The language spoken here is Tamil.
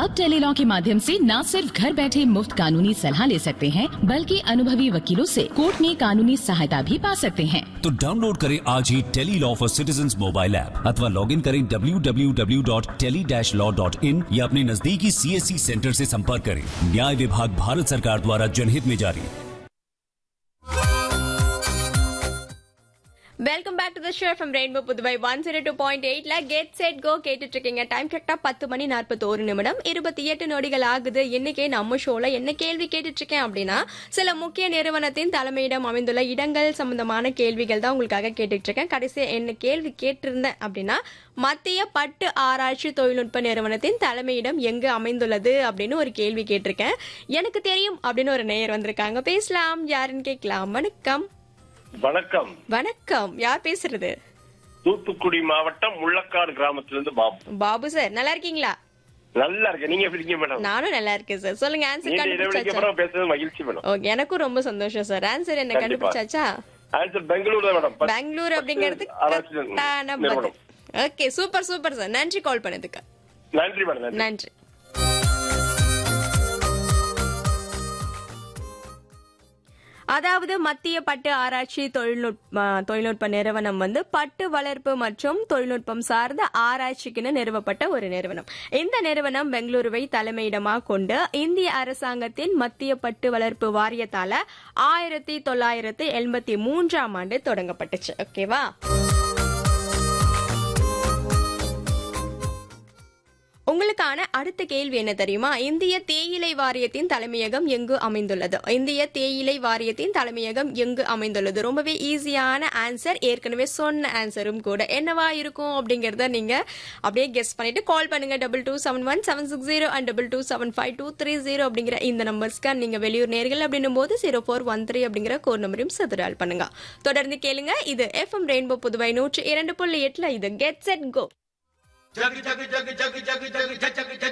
अब टेलीलॉ के माध्यम से न सिर्फ घर बैठे मुफ्त कानूनी सलाह ले सकते हैं बल्कि अनुभवी वकीलों से कोर्ट में कानूनी सहायता भी पा सकते हैं तो डाउनलोड करें आज ही tele law for citizen mobile app अथवा लॉग इन करें www.tele-law.in या अपने नजदीकी सीएससी सेंटर से संपर्क करें न्याय विभाग भारत सरकार द्वारा जनहित में जारी welcome back to the show from rainbow Puduvai one zero two point எயிட்ல கெட் செட் கோ கேட்டுட்டு இருக்கீங்க டைம் கரெக்டா பத்து மணி நாற்பத்தோரு நிமிடம் இருபத்தி எட்டு நொடிகள் ஆகுது இன்னைக்கே நம்ம ஷோல என்ன கேள்வி கேட்டுட்டு இருக்கேன் அப்படின்னா சில முக்கிய நிறுவனத்தின் தலைமையிடம் அமைந்துள்ள இடங்கள் சம்பந்தமான கேள்விகள் தான் உங்களுக்காக கேட்டுட்டு இருக்கேன் கடைசியா என்ன கேள்வி கேட்டிருந்தேன் அப்படின்னா மத்திய பட்டு ஆராய்ச்சி தொழில்நுட்ப நிறுவனத்தின் தலைமையிடம் எங்கு அமைந்துள்ளது அப்படின்னு ஒரு கேள்வி கேட்டிருக்கேன் எனக்கு தெரியும் அப்படின்னு ஒரு நேயர் வந்திருக்காங்க பேசலாம் யாருன்னு கேட்கலாம் வணக்கம் வணக்கம் வணக்கம் யார் பேசுறது தூத்துக்குடி மாவட்டம் முள்ளக்காடு கிராமத்திலிருந்து பாபு பாபு சார் நல்லா இருக்கீங்களா நல்லா இருக்கு நீங்க எப்படி இருக்கீங்க மேடம் நானும் நல்லா இருக்கேன் சார் சொல்லுங்க ஆன்சர் நீண்ட இடைவெளிக்கு கண்டுபிடிச்சாச்சா அப்புறம் பேசுறது மகிழ்ச்சி மேடம் ஓகே எனக்கும் ரொம்ப சந்தோஷம் சார் ஆன்சர் என்ன கண்டிப்பா. கண்டுபிடிச்சாச்சா ஆன்சர் பெங்களூர் தான் மேடம் பெங்களூர் அப்படிங்கிறது ஆராய்ச்சி கரெக்டான நிறுவனம். பதில் ஓகே சூப்பர் சூப்பர் சார் நன்றி கால் பண்ணதுக்கு நன்றி மேடம் நன்றி நன்றி அதாவது மத்திய பட்டு ஆராய்ச்சி தொழில்நுட்ப தொழில்நுட்ப நிறுவனம் வந்து பட்டு வளர்ப்பு மற்றும் தொழில்நுட்பம் சார்ந்த ஆராய்ச்சிக்குன்னு நிறுவப்பட்ட ஒரு நிறுவனம் இந்த நிறுவனம் பெங்களூருவை தலைமையிடமாக கொண்டு இந்திய அரசாங்கத்தின் மத்திய பட்டு வளர்ப்பு வாரியத்தால ஆயிரத்தி தொள்ளாயிரத்தி எண்பத்தி மூன்றாம் ஆண்டு தொடங்கப்பட்டுச்சு ஓகேவா உங்களுக்கான அடுத்த கேள்வி என்ன தெரியுமா இந்திய தேயிலை வாரியத்தின் தலைமையகம் எங்கு அமைந்துள்ளது இந்திய தேயிலை வாரியத்தின் தலைமையகம் எங்கு அமைந்துள்ளது ரொம்பவே ஈஸியான ஆன்சர் ஏற்கனவே சொன்ன ஆன்சரும் கூட என்னவா இருக்கும் அப்படிங்கறத நீங்க அப்படியே கெஸ் பண்ணிட்டு கால் பண்ணுங்க double two seven one seven six zero and double two seven five two three zero அப்படிங்கிற இந்த நம்பர்ஸ்க்கு நீங்க வெளியூர் நேர்கள் அப்படின்னும் போது ஜீரோ ஃபோர் ஒன் த்ரீ அப்படிங்கிற கோர் நம்பரையும் சதுரால் பண்ணுங்க தொடர்ந்து கேளுங்க இது எஃப்எம் ரெயின்போ புதுவை நூற்றி இரண்டு புள்ளி எட்டுல இது கெட் செட் கோ जग जग जग जग जग जग जग जग